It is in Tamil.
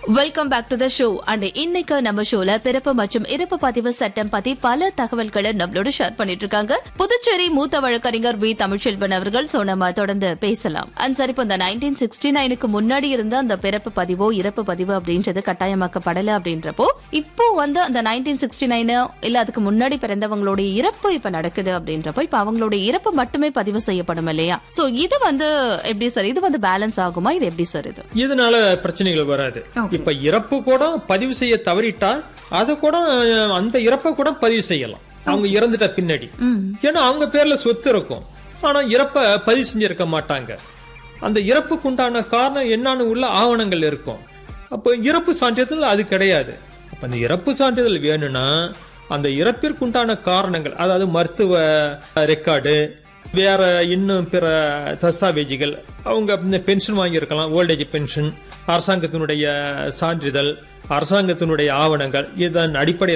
welcome back to the show and இன்னைக்கு நம்ம ஷோல பிறப்பு மற்றும் இறப்பு பதிவு சட்டம் பத்தி பல தகவல்களை நம்மளோட ஷேர் பண்ணிட்டு இருக்காங்க புதுச்சேரி மூத்த வழக்கறிஞர் வி தமிழ்ச்செல்வன் அவர்கள் சோ நம்ம தொடர்ந்து பேசலாம் அண்ட் சார் இப்போ இந்த நைன்டீன் சிக்ஸ்டி நைனுக்கு முன்னாடி இருந்த அந்த பிறப்பு பதிவோ இறப்பு பதிவு அப்படின்றது கட்டாயமாக்கப்படல அப்படின்றப்போ இப்போ வந்து அந்த நைன்டீன் சிக்ஸ்டி நைனு இல்ல அதுக்கு முன்னாடி பிறந்தவங்களுடைய இறப்பு இப்ப நடக்குது அப்படின்றப்போ இப்ப அவங்களுடைய இறப்பு மட்டுமே பதிவு செய்யப்படும் இல்லையா சோ இது வந்து எப்படி சார் இது வந்து பேலன்ஸ் ஆகுமா இது எப்படி சார் இது இதனால பிரச்சனைகள் வராது இப்ப இறப்பு கூட பதிவு செய்ய தவறிட்டா அதை கூட அஹ், அந்த இறப்பை கூட பதிவு செய்யலாம் அவங்க இறந்துட்ட பின்னாடி ஏன்னா அவங்க பேர்ல சொத்து இருக்கும் ஆனா இறப்ப பதிவு செஞ்சிருக்க மாட்டாங்க அந்த இறப்புக்கு உண்டான காரணம் என்னன்னு உள்ள ஆவணங்கள் இருக்கும் அப்போ இறப்பு சான்றிதழ் அது கிடையாது அப்ப அந்த இறப்பு சான்றிதழ் வேணும்னா அந்த இறப்பிற்கு உண்டான காரணங்கள் அதாவது மருத்துவ ரெக்கார்டு வேற இன்னும் பிற தஸ்தாவேஜுகள் அவங்க இந்த பென்ஷன் வாங்கியிருக்கலாம் ஓல்டேஜ் பென்ஷன் அரசாங்கத்தினுடைய சான்றிதழ் அரசாங்கத்தினுடைய ஆவணங்கள் இதன் அடிப்படை